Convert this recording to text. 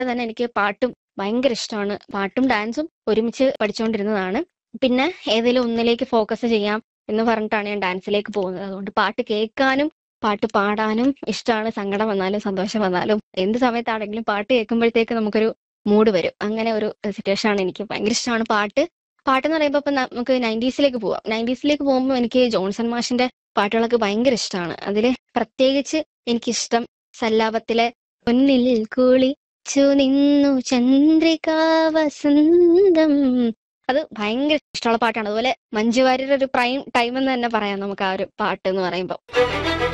തന്നെ എനിക്ക് പാട്ടും ഭയങ്കര ഇഷ്ടമാണ് പാട്ടും ഡാൻസും ഒരുമിച്ച് പഠിച്ചുകൊണ്ടിരുന്നതാണ് പിന്നെ ഏതെങ്കിലും ഒന്നിലേക്ക് ഫോക്കസ് ചെയ്യാം എന്ന് പറഞ്ഞിട്ടാണ് ഞാൻ ഡാൻസിലേക്ക് പോകുന്നത് അതുകൊണ്ട് പാട്ട് കേൾക്കാനും പാട്ട് പാടാനും ഇഷ്ടമാണ് സങ്കടം വന്നാലും സന്തോഷം വന്നാലും എന്ത് സമയത്താണെങ്കിലും പാട്ട് കേൾക്കുമ്പോഴത്തേക്ക് നമുക്കൊരു മൂഡ് വരും അങ്ങനെ ഒരു സിറ്റുവേഷൻ ആണ് എനിക്ക് ഭയങ്കര ഇഷ്ടമാണ് പാട്ട് പാട്ട് എന്ന് പറയുമ്പോൾ ഇപ്പൊ നമുക്ക് നയൻറ്റീസിലേക്ക് പോവാം നയൻറ്റീസിലേക്ക് പോകുമ്പോൾ എനിക്ക് ജോൺസൺ മാഷിന്റെ പാട്ടുകളൊക്കെ ഭയങ്കര ഇഷ്ടമാണ് അതിൽ പ്രത്യേകിച്ച് എനിക്കിഷ്ടം സല്ലാപത്തിലെ പൊന്നിൽ കുളിച്ചു നിന്നു ചന്ദ്രിക വസന്തം അത് ഭയങ്കര ഇഷ്ടമുള്ള പാട്ടാണ് അതുപോലെ മഞ്ജു വാര്യരുടെ ഒരു പ്രൈം ടൈം എന്ന് തന്നെ പറയാം നമുക്ക് ആ ഒരു പാട്ട് എന്ന് പറയുമ്പോൾ